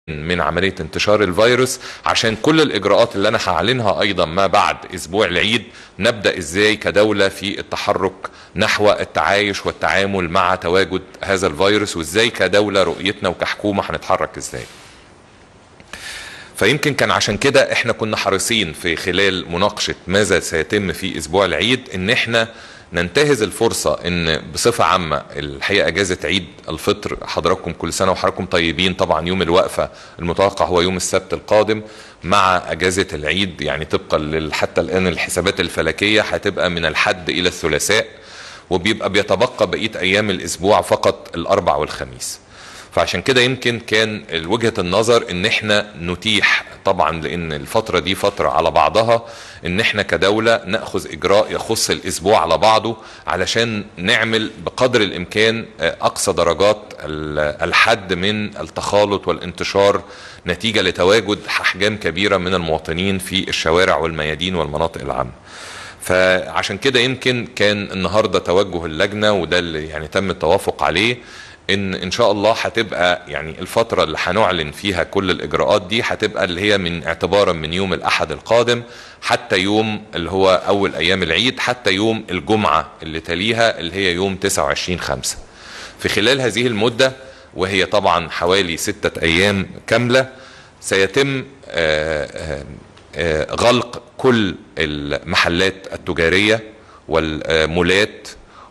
من عملية انتشار الفيروس عشان كل الإجراءات اللي أنا هعلنها أيضا ما بعد أسبوع العيد نبدأ إزاي كدولة في التحرك نحو التعايش والتعامل مع تواجد هذا الفيروس وإزاي كدولة رؤيتنا وكحكومة هنتحرك إزاي فيمكن كان عشان كده احنا كنا حريصين في خلال مناقشة ماذا سيتم في اسبوع العيد ان احنا ننتهز الفرصة ان بصفة عامة الحقيقة اجازة عيد الفطر حضراتكم كل سنة وحضراتكم طيبين طبعا يوم الوقفة المتوقع هو يوم السبت القادم مع اجازة العيد يعني طبقا حتى الان الحسابات الفلكية هتبقى من الحد الى الثلاثاء وبيبقى بيتبقى بقية ايام الاسبوع فقط الاربع والخميس فعشان كده يمكن كان وجهة النظر ان احنا نتيح طبعا لان الفترة دي فترة على بعضها ان احنا كدولة ناخذ اجراء يخص الاسبوع على بعضه علشان نعمل بقدر الامكان اقصى درجات الحد من التخالط والانتشار نتيجة لتواجد احجام كبيرة من المواطنين في الشوارع والميادين والمناطق العامة فعشان كده يمكن كان النهاردة توجه اللجنة وده اللي يعني تم التوافق عليه ان ان شاء الله هتبقى يعني الفتره اللي هنعلن فيها كل الاجراءات دي هتبقى اللي هي من اعتبارا من يوم الاحد القادم حتى يوم اللي هو اول ايام العيد حتى يوم الجمعه اللي تليها اللي هي يوم 29 5 في خلال هذه المده وهي طبعا حوالي ستة ايام كامله سيتم آآ آآ غلق كل المحلات التجاريه والمولات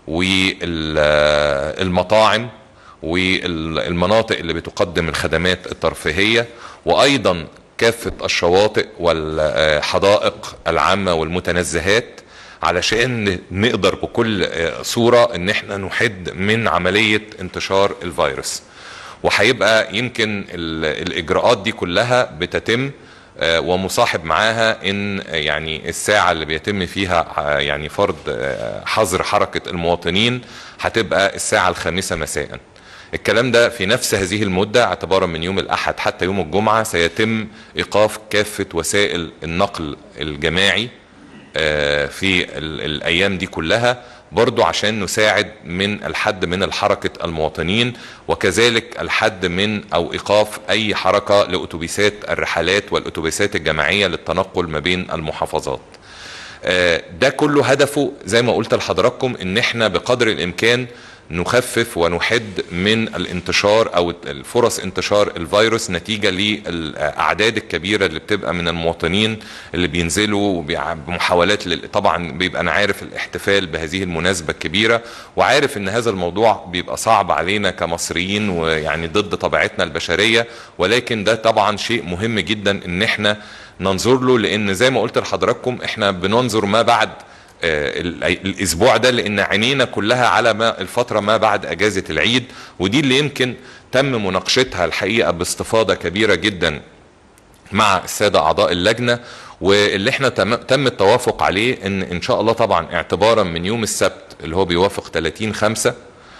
والمطاعم والمناطق اللي بتقدم الخدمات الترفيهية وأيضا كافة الشواطئ والحدائق العامة والمتنزهات علشان نقدر بكل صورة ان احنا نحد من عملية انتشار الفيروس وهيبقى يمكن الاجراءات دي كلها بتتم ومصاحب معاها ان يعني الساعة اللي بيتم فيها يعني فرض حظر حركة المواطنين هتبقى الساعة الخامسة مساءً الكلام ده في نفس هذه المدة اعتبارا من يوم الأحد حتى يوم الجمعة سيتم إيقاف كافة وسائل النقل الجماعي في الأيام دي كلها برضو عشان نساعد من الحد من الحركة المواطنين وكذلك الحد من أو إيقاف أي حركة لأتوبيسات الرحلات والأتوبيسات الجماعية للتنقل ما بين المحافظات ده كله هدفه زي ما قلت لحضراتكم ان احنا بقدر الامكان نخفف ونحد من الانتشار او الفرص انتشار الفيروس نتيجة للاعداد الكبيرة اللي بتبقى من المواطنين اللي بينزلوا بمحاولات طبعا بيبقى انا عارف الاحتفال بهذه المناسبة الكبيرة وعارف ان هذا الموضوع بيبقى صعب علينا كمصريين ويعني ضد طبيعتنا البشرية ولكن ده طبعا شيء مهم جدا ان احنا ننظر له لان زي ما قلت لحضراتكم احنا بننظر ما بعد الاسبوع ده لان عينينا كلها على ما الفتره ما بعد اجازه العيد ودي اللي يمكن تم مناقشتها الحقيقه باستفاضه كبيره جدا مع الساده اعضاء اللجنه واللي احنا تم التوافق عليه ان ان شاء الله طبعا اعتبارا من يوم السبت اللي هو بيوافق 30 5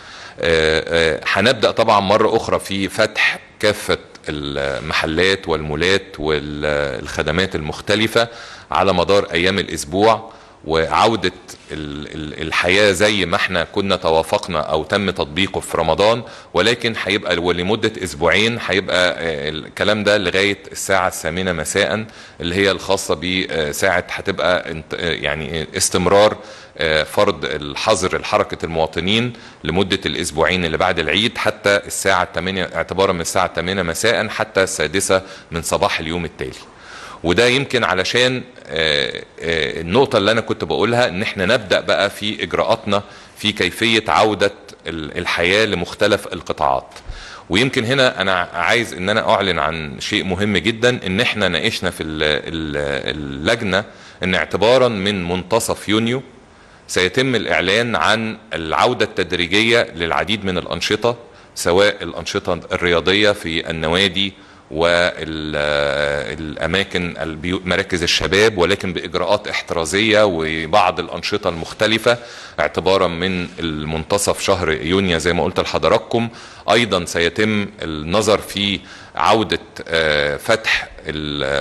هنبدا طبعا مره اخرى في فتح كافه المحلات والمولات والخدمات المختلفه على مدار ايام الاسبوع وعودة الحياة زي ما احنا كنا توافقنا او تم تطبيقه في رمضان ولكن هيبقى ولمدة اسبوعين هيبقى الكلام ده لغاية الساعة الثامنة مساء اللي هي الخاصة بساعة هتبقى يعني استمرار فرض الحظر لحركة المواطنين لمدة الاسبوعين اللي بعد العيد حتى الساعة 8 اعتبارا من الساعة 8 مساء حتى السادسة من صباح اليوم التالي وده يمكن علشان النقطة اللي أنا كنت بقولها إن إحنا نبدأ بقى في إجراءاتنا في كيفية عودة الحياة لمختلف القطاعات ويمكن هنا أنا عايز إن أنا أعلن عن شيء مهم جدا إن إحنا ناقشنا في اللجنة إن اعتبارا من منتصف يونيو سيتم الإعلان عن العودة التدريجية للعديد من الأنشطة سواء الأنشطة الرياضية في النوادي والاماكن مراكز الشباب ولكن باجراءات احترازيه وبعض الانشطه المختلفه اعتبارا من المنتصف شهر يونيو زي ما قلت لحضراتكم ايضا سيتم النظر في عوده فتح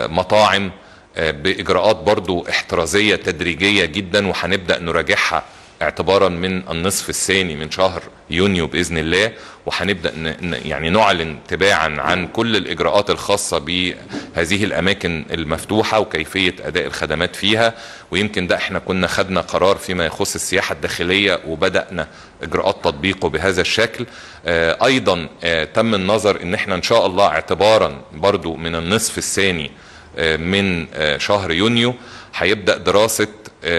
المطاعم باجراءات برضو احترازيه تدريجيه جدا وهنبدا نراجعها اعتبارا من النصف الثاني من شهر يونيو باذن الله وهنبدا يعني نعلن تباعا عن كل الاجراءات الخاصه بهذه الاماكن المفتوحه وكيفيه اداء الخدمات فيها ويمكن ده احنا كنا خدنا قرار فيما يخص السياحه الداخليه وبدانا اجراءات تطبيقه بهذا الشكل ايضا تم النظر ان احنا ان شاء الله اعتبارا برضو من النصف الثاني من شهر يونيو هيبدا دراسه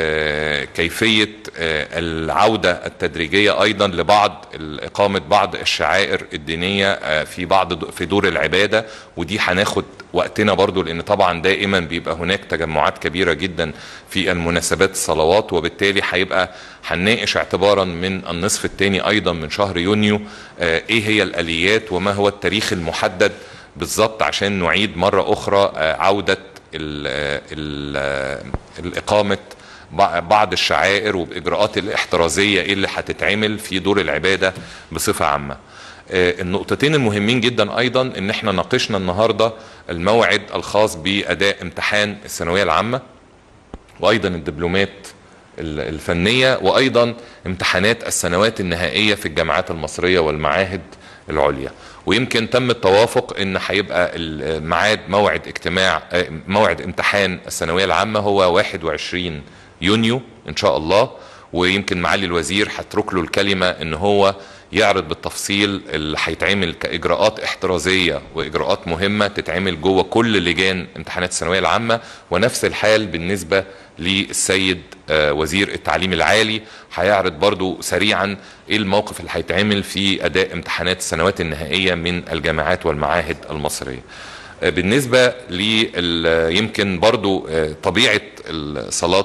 كيفيه العوده التدريجيه ايضا لبعض اقامه بعض الشعائر الدينيه في بعض في دور العباده ودي هناخد وقتنا برضو لان طبعا دائما بيبقى هناك تجمعات كبيره جدا في المناسبات الصلوات وبالتالي هيبقى هنناقش اعتبارا من النصف الثاني ايضا من شهر يونيو ايه هي الاليات وما هو التاريخ المحدد بالظبط عشان نعيد مره اخرى عوده ال ال الإقامة بعض الشعائر وبإجراءات الاحترازية إيه اللي هتتعمل في دور العبادة بصفة عامة النقطتين المهمين جدا أيضا إن احنا ناقشنا النهاردة الموعد الخاص بأداء امتحان الثانوية العامة وأيضا الدبلومات الفنية وأيضا امتحانات السنوات النهائية في الجامعات المصرية والمعاهد العليا ويمكن تم التوافق ان هيبقى الميعاد موعد اجتماع موعد امتحان الثانويه العامه هو 21 يونيو ان شاء الله ويمكن معالي الوزير هترك له الكلمه ان هو يعرض بالتفصيل اللي هيتعمل كاجراءات احترازيه واجراءات مهمه تتعمل جوه كل لجان امتحانات الثانويه العامه ونفس الحال بالنسبه للسيد وزير التعليم العالي هيعرض برضو سريعا ايه الموقف اللي هيتعمل في اداء امتحانات السنوات النهائيه من الجامعات والمعاهد المصريه بالنسبه لي يمكن برضو طبيعه صلاه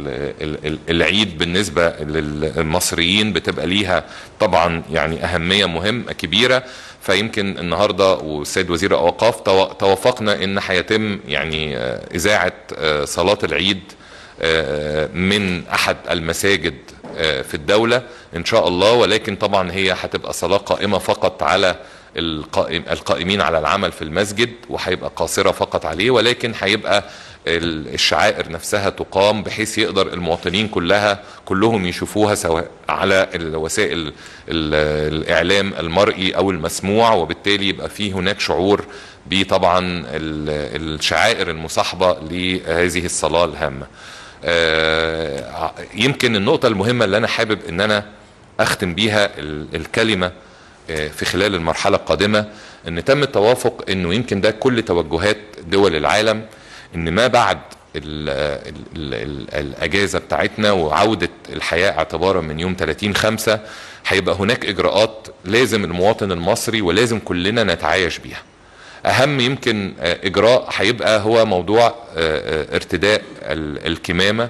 العيد بالنسبه للمصريين بتبقى ليها طبعا يعني اهميه مهمه كبيره فيمكن النهارده والسيد وزير الاوقاف توافقنا ان هيتم يعني اذاعه صلاه العيد من احد المساجد في الدولة ان شاء الله ولكن طبعا هي هتبقى صلاة قائمة فقط على القائم القائمين على العمل في المسجد وهيبقى قاصرة فقط عليه ولكن هيبقى الشعائر نفسها تقام بحيث يقدر المواطنين كلها كلهم يشوفوها سواء على الوسائل الاعلام المرئي او المسموع وبالتالي يبقى في هناك شعور بطبعا الشعائر المصاحبه لهذه الصلاه الهامه. يمكن النقطه المهمه اللي انا حابب ان انا اختم بيها الكلمه في خلال المرحله القادمه ان تم التوافق انه يمكن ده كل توجهات دول العالم ان ما بعد ال ال ال الاجازه بتاعتنا وعوده الحياه اعتبارا من يوم 30 5 هيبقى هناك اجراءات لازم المواطن المصري ولازم كلنا نتعايش بيها. اهم يمكن اجراء هيبقى هو موضوع ارتداء الكمامه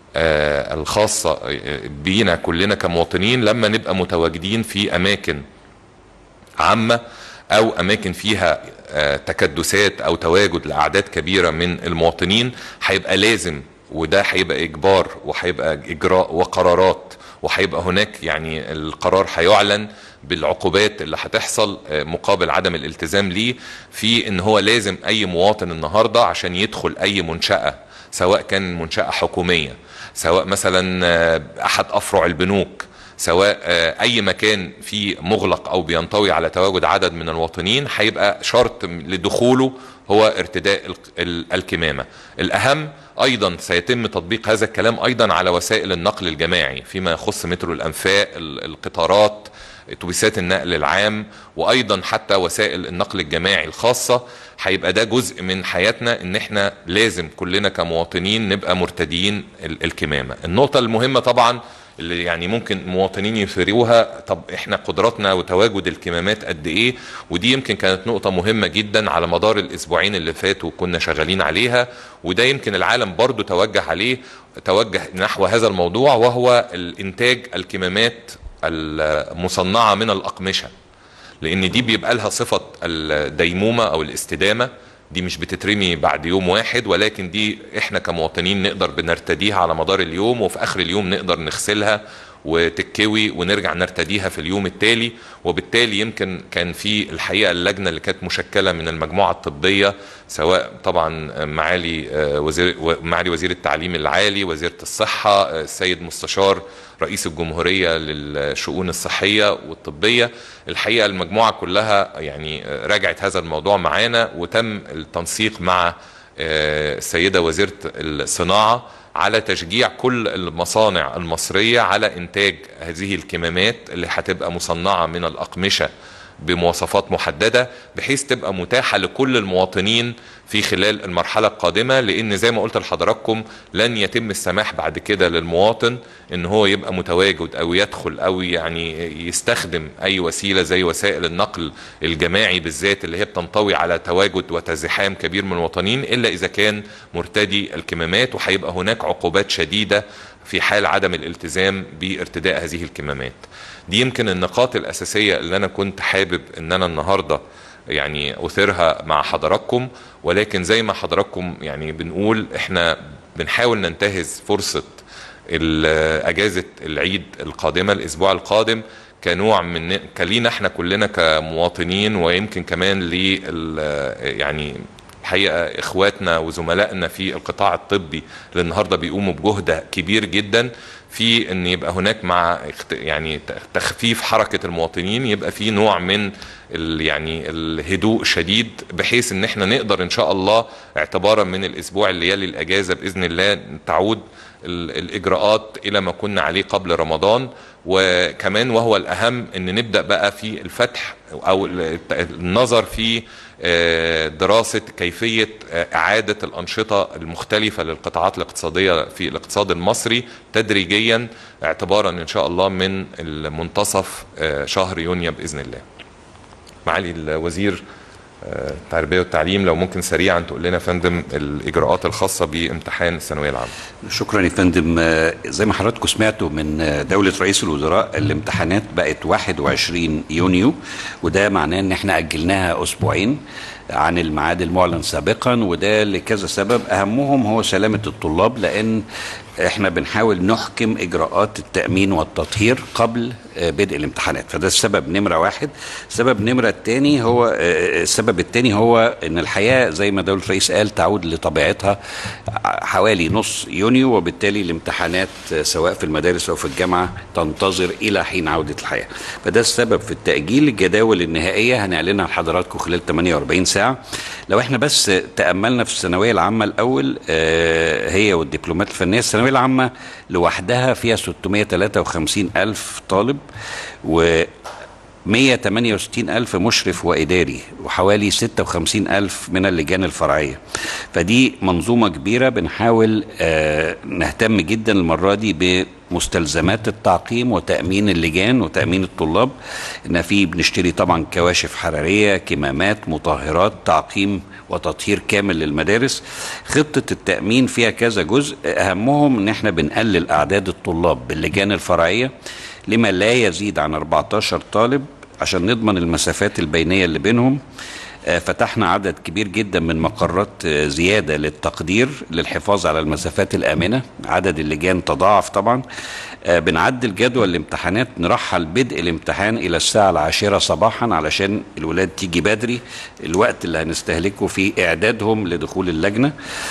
الخاصه بينا كلنا كمواطنين لما نبقى متواجدين في اماكن عامه او اماكن فيها تكدسات او تواجد لاعداد كبيره من المواطنين هيبقى لازم وده هيبقى اجبار وهيبقى اجراء وقرارات وهيبقى هناك يعني القرار هيعلن بالعقوبات اللي هتحصل مقابل عدم الالتزام ليه في ان هو لازم اي مواطن النهارده عشان يدخل اي منشاه سواء كان منشاه حكوميه سواء مثلا احد افرع البنوك سواء اي مكان فيه مغلق او بينطوي على تواجد عدد من المواطنين هيبقى شرط لدخوله هو ارتداء الكمامه الاهم ايضا سيتم تطبيق هذا الكلام ايضا على وسائل النقل الجماعي فيما يخص مترو الانفاق القطارات اتوبيسات النقل العام وايضا حتى وسائل النقل الجماعي الخاصه هيبقى ده جزء من حياتنا ان احنا لازم كلنا كمواطنين نبقى مرتديين الكمامه النقطه المهمه طبعا اللي يعني ممكن مواطنين يثيروها طب احنا قدراتنا وتواجد الكمامات قد ايه ودي يمكن كانت نقطة مهمة جدا على مدار الاسبوعين اللي فاتوا كنا شغالين عليها وده يمكن العالم برضو توجه عليه توجه نحو هذا الموضوع وهو الانتاج الكمامات المصنعة من الاقمشة لان دي بيبقى لها صفة الديمومة او الاستدامة دي مش بتترمي بعد يوم واحد ولكن دي احنا كمواطنين نقدر بنرتديها على مدار اليوم وفي اخر اليوم نقدر نغسلها وتتكوي ونرجع نرتديها في اليوم التالي وبالتالي يمكن كان في الحقيقه اللجنه اللي كانت مشكله من المجموعه الطبيه سواء طبعا معالي وزير معالي وزير التعليم العالي وزيره الصحه السيد مستشار رئيس الجمهوريه للشؤون الصحيه والطبيه الحقيقه المجموعه كلها يعني راجعت هذا الموضوع معانا وتم التنسيق مع السيده وزيره الصناعه على تشجيع كل المصانع المصريه على انتاج هذه الكمامات اللي هتبقى مصنعه من الاقمشه بمواصفات محدده بحيث تبقى متاحه لكل المواطنين في خلال المرحله القادمه لان زي ما قلت لحضراتكم لن يتم السماح بعد كده للمواطن ان هو يبقى متواجد او يدخل او يعني يستخدم اي وسيله زي وسائل النقل الجماعي بالذات اللي هي بتنطوي على تواجد وتزحام كبير من المواطنين الا اذا كان مرتدي الكمامات وهيبقى هناك عقوبات شديده في حال عدم الالتزام بارتداء هذه الكمامات دي يمكن النقاط الأساسية اللي أنا كنت حابب أن أنا النهاردة يعني أثيرها مع حضراتكم ولكن زي ما حضراتكم يعني بنقول إحنا بنحاول ننتهز فرصة أجازة العيد القادمة الأسبوع القادم كنوع من كلينا احنا كلنا كمواطنين ويمكن كمان ل يعني الحقيقه اخواتنا وزملائنا في القطاع الطبي اللي النهارده بيقوموا بجهد كبير جدا في ان يبقى هناك مع يعني تخفيف حركه المواطنين يبقى في نوع من ال يعني الهدوء شديد بحيث ان احنا نقدر ان شاء الله اعتبارا من الاسبوع اللي يلي الاجازه باذن الله تعود الاجراءات الى ما كنا عليه قبل رمضان وكمان وهو الاهم ان نبدا بقى في الفتح او النظر في دراسة كيفية إعادة الأنشطة المختلفة للقطاعات الاقتصادية في الاقتصاد المصري تدريجيا اعتبارا إن شاء الله من منتصف شهر يونيو بإذن الله معالي الوزير التربيه والتعليم لو ممكن سريعا تقول لنا فندم الاجراءات الخاصه بامتحان الثانويه العامه. شكرا يا فندم زي ما حضراتكم سمعتوا من دوله رئيس الوزراء الامتحانات بقت 21 يونيو وده معناه ان احنا اجلناها اسبوعين عن الميعاد المعلن سابقا وده لكذا سبب اهمهم هو سلامه الطلاب لان احنا بنحاول نحكم اجراءات التامين والتطهير قبل بدء الامتحانات فده السبب نمره واحد السبب نمره الثاني هو السبب الثاني هو ان الحياه زي ما دوله الرئيس قال تعود لطبيعتها حوالي نص يونيو وبالتالي الامتحانات سواء في المدارس او في الجامعه تنتظر الى حين عوده الحياه فده السبب في التاجيل الجداول النهائيه هنعلنها لحضراتكم خلال 48 ساعه لو احنا بس تاملنا في الثانويه العامه الاول هي والدبلومات الفنيه الثانويه العامه لوحدها فيها 653 الف طالب و 168 ألف مشرف وإداري وحوالي 56 ألف من اللجان الفرعية فدي منظومة كبيرة بنحاول آه نهتم جدا المرة دي بمستلزمات التعقيم وتأمين اللجان وتأمين الطلاب إن في بنشتري طبعا كواشف حرارية كمامات مطهرات تعقيم وتطهير كامل للمدارس خطة التأمين فيها كذا جزء أهمهم إن احنا بنقلل أعداد الطلاب باللجان الفرعية لما لا يزيد عن 14 طالب عشان نضمن المسافات البينية اللي بينهم فتحنا عدد كبير جدا من مقرات زيادة للتقدير للحفاظ على المسافات الآمنة عدد اللجان تضاعف طبعا بنعدل جدول الامتحانات نرحل بدء الامتحان إلى الساعة العاشرة صباحا علشان الولاد تيجي بدري الوقت اللي هنستهلكه في إعدادهم لدخول اللجنة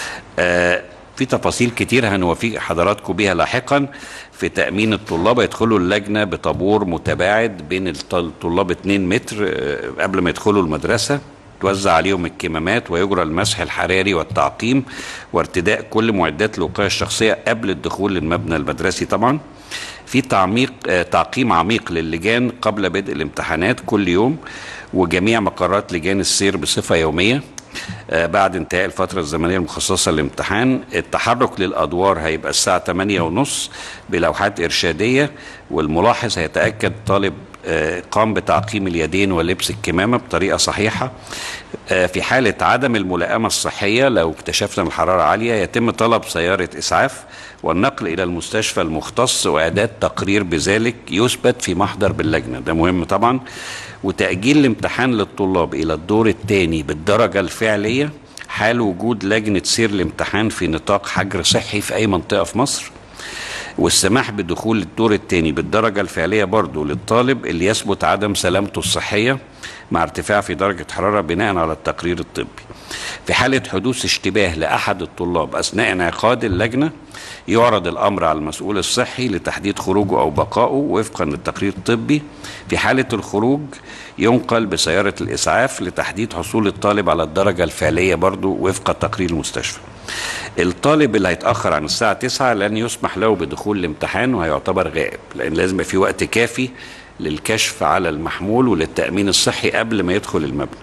في تفاصيل كتير هنوافي حضراتكم بيها لاحقا في تأمين الطلاب يدخلوا اللجنة بطابور متباعد بين الطلاب 2 متر قبل ما يدخلوا المدرسة توزع عليهم الكمامات ويجرى المسح الحراري والتعقيم وارتداء كل معدات الوقاية الشخصية قبل الدخول للمبنى المدرسي طبعا في تعميق تعقيم عميق للجان قبل بدء الامتحانات كل يوم وجميع مقرات لجان السير بصفة يومية بعد انتهاء الفترة الزمنية المخصصة للامتحان التحرك للأدوار هيبقى الساعة 8 ونص بلوحات إرشادية والملاحظ هيتأكد طالب قام بتعقيم اليدين ولبس الكمامة بطريقة صحيحة في حالة عدم الملائمة الصحية لو اكتشفنا الحرارة عالية يتم طلب سيارة إسعاف والنقل إلى المستشفى المختص وإعداد تقرير بذلك يثبت في محضر باللجنة ده مهم طبعا وتأجيل الامتحان للطلاب إلى الدور الثاني بالدرجة الفعلية حال وجود لجنة سير الامتحان في نطاق حجر صحي في أي منطقة في مصر والسماح بدخول الدور الثاني بالدرجة الفعلية برضو للطالب اللي يثبت عدم سلامته الصحية مع ارتفاع في درجة حرارة بناء على التقرير الطبي في حالة حدوث اشتباه لأحد الطلاب أثناء انعقاد اللجنة يعرض الأمر على المسؤول الصحي لتحديد خروجه أو بقائه وفقا للتقرير الطبي في حالة الخروج ينقل بسيارة الإسعاف لتحديد حصول الطالب على الدرجة الفعلية برضو وفق تقرير المستشفى الطالب اللي هيتأخر عن الساعة 9 لن يسمح له بدخول الامتحان وهيعتبر غائب لأن لازم يبقى في وقت كافي للكشف على المحمول وللتأمين الصحي قبل ما يدخل المبنى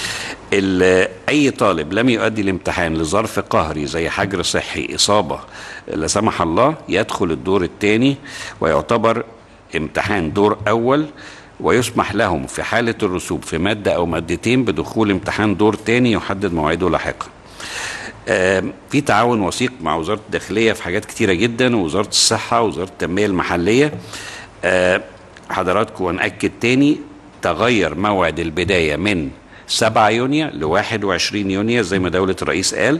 ال- اي طالب لم يؤدي الامتحان لظرف قهري زي حجر صحي اصابه لا سمح الله يدخل الدور الثاني ويعتبر امتحان دور اول ويسمح لهم في حاله الرسوب في ماده او مادتين بدخول امتحان دور ثاني يحدد موعده لاحقا آم، في تعاون وثيق مع وزاره الداخليه في حاجات كتيره جدا ووزاره الصحه ووزاره التنميه المحليه آه، حضراتكم ونأكد تاني تغير موعد البدايه من 7 يونيو ل 21 يونيو زي ما دولة الرئيس قال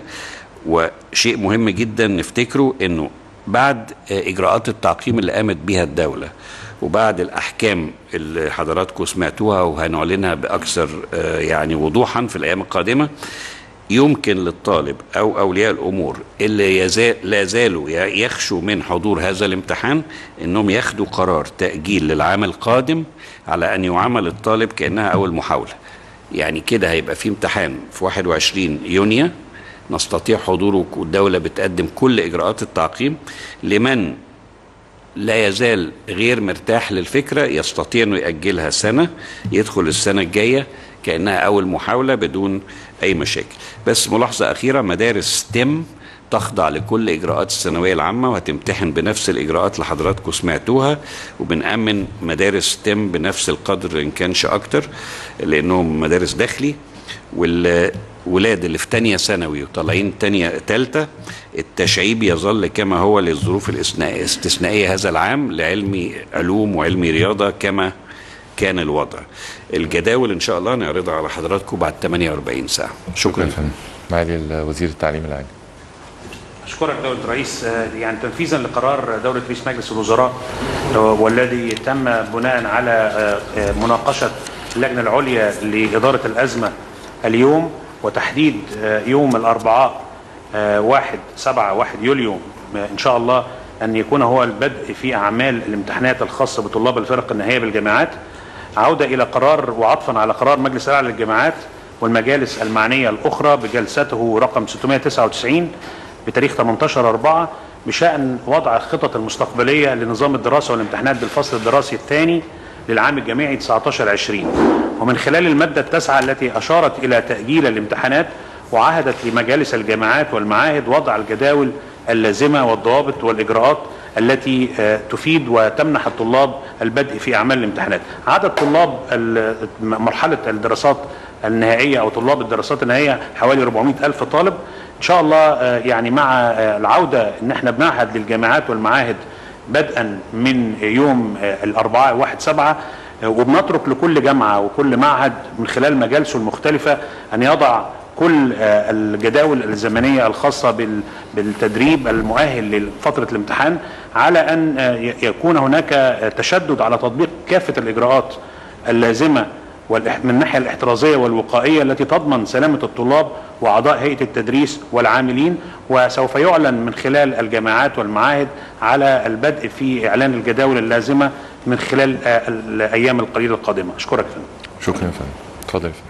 وشيء مهم جدا نفتكره انه بعد آه، اجراءات التعقيم اللي قامت بها الدولة وبعد الاحكام اللي حضراتكم سمعتوها وهنعلنها باكثر آه، يعني وضوحا في الايام القادمة يمكن للطالب او اولياء الامور اللي يزال لا زالوا ي- يخشوا من حضور هذا الامتحان انهم ياخدوا قرار تاجيل للعام القادم على ان يعامل الطالب كانها اول محاوله يعني كده هيبقى في امتحان في 21 يونيو نستطيع حضوره والدوله بتقدم كل اجراءات التعقيم لمن لا يزال غير مرتاح للفكرة يستطيع أنه يأجلها سنة يدخل السنة الجاية كأنها أول محاولة بدون أي مشاكل بس ملاحظة أخيرة مدارس تم تخضع لكل إجراءات الثانوية العامة وهتمتحن بنفس الإجراءات اللي حضراتكم سمعتوها وبنأمن مدارس تم بنفس القدر إن كانش أكتر لأنهم مدارس داخلي والولاد اللي في تانية ثانوي وطالعين تانية تالتة التشعيب يظل كما هو للظروف الاستثنائية الاستثنائية هذا العام لعلمي علوم وعلمي رياضة كما كان الوضع الجداول ان شاء الله نعرضها على حضراتكم بعد 48 ساعة شكرا فندم معالي وزير التعليم العالي أشكرك دولة الرئيس آه، يعني تنفيذا لقرار دولة رئيس مجلس الوزراء آه، والذي تم بناء على آه، آه، مناقشة اللجنة العليا لإدارة الأزمة اليوم وتحديد آه، يوم الأربعاء آه، واحد سبعة واحد يوليو آه، إن شاء الله أن يكون هو البدء في أعمال الامتحانات الخاصة بطلاب الفرق النهائية بالجامعات عودة إلى قرار وعطفا على قرار مجلس الأعلى للجامعات والمجالس المعنية الأخرى بجلسته رقم 699 بتاريخ 18 4 بشأن وضع الخطط المستقبلية لنظام الدراسة والامتحانات بالفصل الدراسي الثاني للعام الجامعي 19 20 ومن خلال المادة التاسعة التي أشارت إلى تأجيل الامتحانات وعهدت لمجالس الجامعات والمعاهد وضع الجداول اللازمة والضوابط والإجراءات التي آه، تفيد وتمنح الطلاب البدء في أعمال الامتحانات عدد طلاب ال- مرحلة الدراسات النهائية أو طلاب الدراسات النهائية حوالي 400 ألف طالب إن شاء الله آه، يعني مع آه، العودة إن احنا بنعهد للجامعات والمعاهد بدءا من يوم آه، الأربعاء واحد سبعة آه، وبنترك لكل جامعة وكل معهد من خلال مجالسه المختلفة أن يضع كل آه، الجداول الزمنية الخاصة بال- بالتدريب المؤهل لفترة الامتحان على أن آه، ي- يكون هناك آه، تشدد على تطبيق كافة الإجراءات اللازمة والإح- من الناحية الاحترازية والوقائية التي تضمن سلامة الطلاب وأعضاء هيئة التدريس والعاملين وسوف يعلن من خلال الجامعات والمعاهد على البدء في إعلان الجداول اللازمة من خلال آه، الأيام القليلة القادمة أشكرك فندم شكرا يا فندم اتفضل يا فندم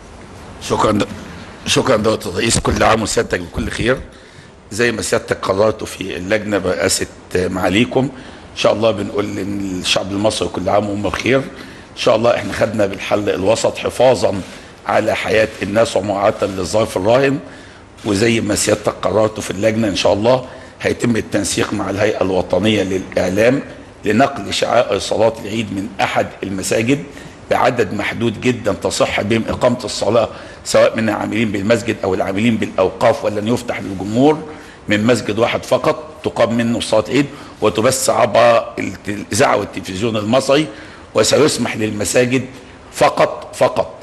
شكرا د... شكرا دولة الرئيس كل عام وسيادتك بكل خير زي ما سيادتك قررتوا في اللجنة برئاسة معاليكم ان شاء الله بنقول للشعب المصري كل عام وهم بخير ان شاء الله احنا خدنا بالحل الوسط حفاظا على حياة الناس ومراعاة للظرف الراهن وزي ما سيادتك قررتوا في اللجنة ان شاء الله هيتم التنسيق مع الهيئة الوطنية للإعلام لنقل شعائر صلاة العيد من أحد المساجد بعدد محدود جدا تصح بهم إقامة الصلاة سواء من العاملين بالمسجد أو العاملين بالأوقاف ولن يفتح للجمهور من مسجد واحد فقط تقام منه صلاة عيد وتبث عبر الت- الإذاعة والتلفزيون المصري وسيسمح للمساجد فقط فقط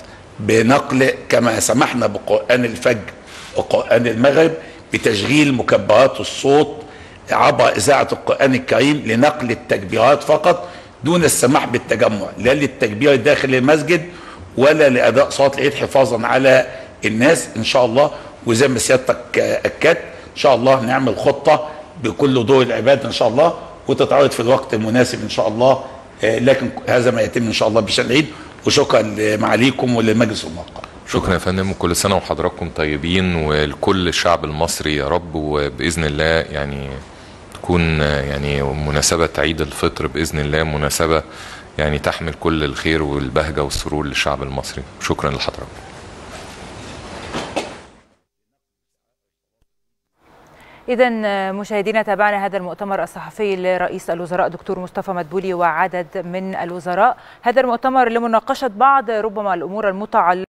بنقل كما سمحنا بقرآن الفجر وقرآن المغرب بتشغيل مكبرات الصوت عبر اذاعه القران الكريم لنقل التكبيرات فقط دون السماح بالتجمع لا للتكبير داخل المسجد ولا لاداء صلاه العيد حفاظا على الناس ان شاء الله وزي ما سيادتك اكدت ان شاء الله نعمل خطه بكل دور العباد ان شاء الله وتتعرض في الوقت المناسب ان شاء الله آه، لكن هذا ما يتم ان شاء الله بشان العيد وشكرا لمعاليكم وللمجلس الموقع شكرا يا فندم وكل سنه وحضراتكم طيبين ولكل الشعب المصري يا رب وباذن الله يعني تكون آه، يعني مناسبه عيد الفطر باذن الله مناسبه يعني تحمل كل الخير والبهجه والسرور للشعب المصري شكرا لحضراتكم إذا مشاهدينا تابعنا هذا المؤتمر الصحفي لرئيس الوزراء دكتور مصطفى مدبولي وعدد من الوزراء هذا المؤتمر لمناقشة بعض ربما الأمور المتعلقة